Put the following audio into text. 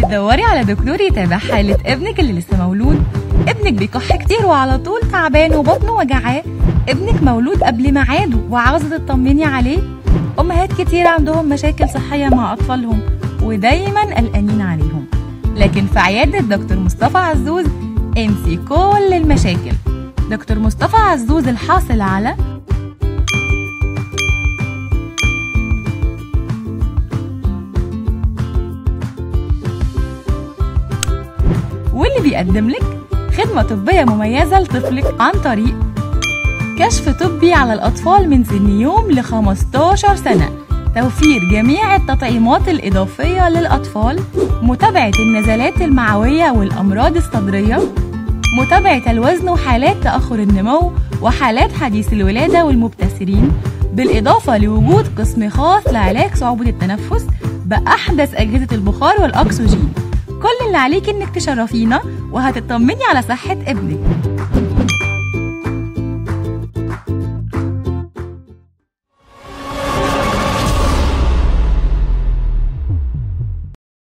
بتدوري على دكتور يتابع حالة ابنك اللي لسه مولود ابنك بيكح كتير وعلى طول تعبان وبطنه وجعاه ابنك مولود قبل ميعاده وعاوزة تطمني عليه أمهات كتير عندهم مشاكل صحية مع أطفالهم ودايما قلقانين عليهم لكن في عيادة دكتور مصطفى عزوز انسي كل المشاكل دكتور مصطفى عزوز الحاصل على واللي بيقدم لك خدمة طبية مميزة لطفلك عن طريق كشف طبي على الأطفال من سن يوم ل 15 سنة توفير جميع التطعيمات الإضافية للأطفال متابعة النزلات المعوية والأمراض الصدرية متابعة الوزن وحالات تأخر النمو وحالات حديث الولادة والمبتسرين بالإضافة لوجود قسم خاص لعلاج صعوبة التنفس بأحدث أجهزة البخار والأكسجين كل اللي عليك إنك تشرفينا وهتطمني على صحة ابنك